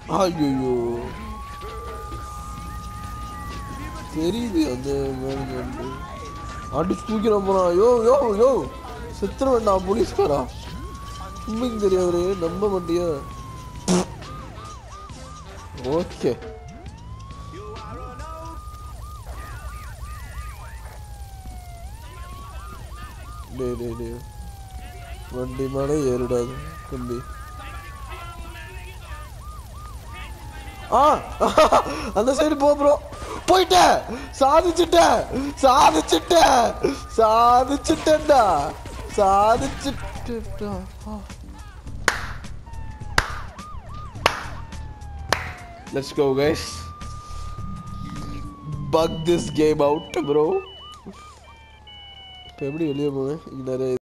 ஐயோ தெரியுது அந்த மேலே வந்து அடிச்சு தூக்கிற போறான் யோ யோ யோ செத்துற வேண்டாம் போலீஸ்காரா உண்மைக்கு தெரியாது நம்ப மாட்டியா ஓகே டே டே டே வண்டி மேலே ஏறிடாது தம்பி ஆ அந்த சைடு போ ப்ரோ போயிட்டேன் சாதிச்சுட்டேன் சாதிச்சுட்டேன் சாதிச்சுட்டேன்டா சாதிச்சுட்டேன்டா let's go guys bug this game out bro இப்போ எப்படி வெளியே போவேன் இங்கே நிறைய